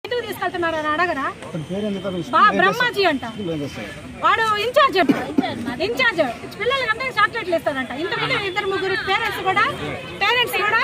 ఎందుకు తీసుకెళ్తున్నారు అని అడగరా అతని పేరు ఎందుకు అతను బా బ్రహ్మాజీ అంట ఏం చేస్తాడు వాడు ఇన్ఛార్జ్ అంట ఇన్ఛార్జ్ పిల్లలకి అందరికి చాక్లెట్లు ఇస్తాడంట ఇంతకుముందు ఇద్దరు ముగ్గురు పేరెంట్స్ కూడా పేరెంట్స్ కూడా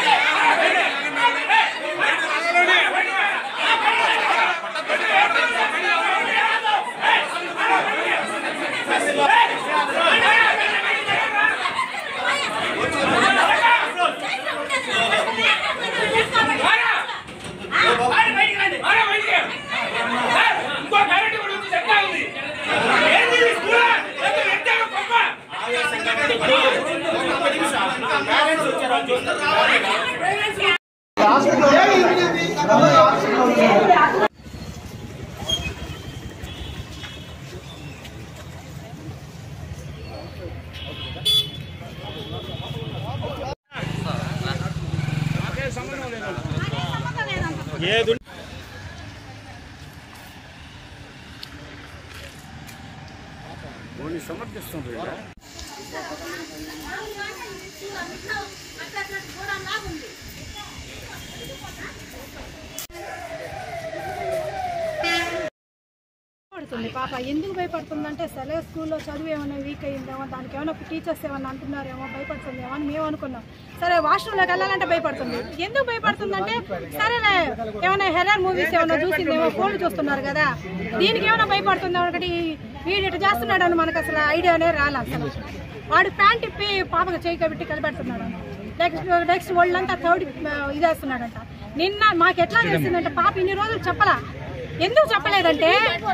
భయపడుతుంది పాప ఎందుకు భయపడుతుందంటే సరే స్కూల్లో చదువు ఏమైనా వీక్ అయ్యిందేమో దానికి ఏమైనా టీచర్స్ ఏమైనా అంటున్నారేమో భయపడుతుందేమో అని మేము అనుకున్నాం సరే వాష్రూమ్లోకి వెళ్ళాలంటే భయపడుతుంది ఎందుకు భయపడుతుందంటే సరేలే ఏమైనా హెరర్ మూవీస్ ఏమైనా చూసిందేమో ఫోన్లు చూస్తున్నారు కదా దీనికి ఏమైనా భయపడుతుందో ఒకటి వీడు ఇటు చేస్తున్నాడని మనకు అసలు ఐడియానే రాలే అసలు వాడు ప్యాంట్ ఇప్పి పాపకు చేయి కాబట్టి కలిపెడుతున్నాడు నెక్స్ట్ నెక్స్ట్ ఒళ్ళంతా థర్డ్ ఇదేస్తున్నాడంట నిన్న మాకు ఎట్లా తెలిసిందంటే పాప ఇన్ని రోజులు చెప్పలా ఎందుకు చెప్పలేదంటే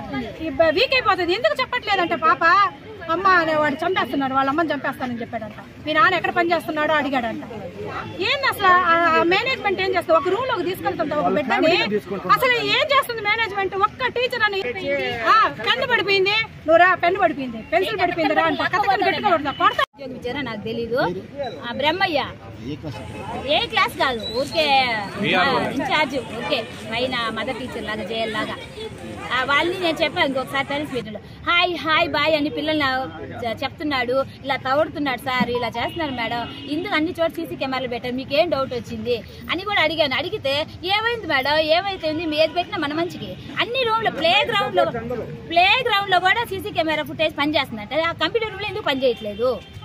ఈ బ- వీక్ అయిపోతుంది ఎందుకు చెప్పట్లేదంటే పాప అమ్మ అనే వాడు చంపేస్తున్నాడు వాళ్ళ అమ్మని చంపేస్తానని చెప్పాడంట మీ నాన్న ఎక్కడ పని చేస్తున్నాడో అడిగాడంట ఏంది అసలు ఆ మేనేజ్మెంట్ ఏం చేస్తుంది ఒక రూమ్ లోకి తీసుకెళ్తుంటా ఒక బిడ్డని అసలు ఏం చేస్తుంది మేనేజ్మెంట్ ఒక్క టీచర్ అని ఆ, పెన్ను పడిపోయింది నువ్వు రా పెన్ను పడిపోయింది పెన్సిల్ పడిపోయింది రా అంట కథ గట్టిగా కొడతా కొడతా ఉద్యోగం ఇచ్చారో నాకు తెలీదు ఆ Brahmaiah A class A class కాదు ఊరికే ఇన్ఛార్జ్ ఓకే పైన మదర్ టీచర్ లాగా జేఎల్ లాగా ఆ వాళ్ళని నేను చెప్పాను ఇంకొకసారి పేరెంట్స్ మీటింగ్లో హాయ్ హాయ్ బాయ్ అని పిల్లల్ని చె- చెప్తున్నాడు ఇలా తవడుతున్నాడు సార్ ఇలా చేస్తున్నారు మేడం ఇందుకు అన్ని చోట్ల సీసీ కెమెరాలు పెట్టారు మీకు ఏం డౌట్ వచ్చింది అని కూడా అడిగాను అడిగితే ఏమైంది మేడం ఏమైతే ఉంది మీ ఏది పెట్టినా మన మంచికి అన్ని రూమ్ లో ప్లే గ్రౌండ్ లో ప్లే గ్రౌండ్ లో కూడా సీసీ కెమెరా ఫుటేజ్ పనిచేస్తుందంట ఆ కంప్యూటర్ రూమ్ లో ఎందుకు పనిచేయట్లేదు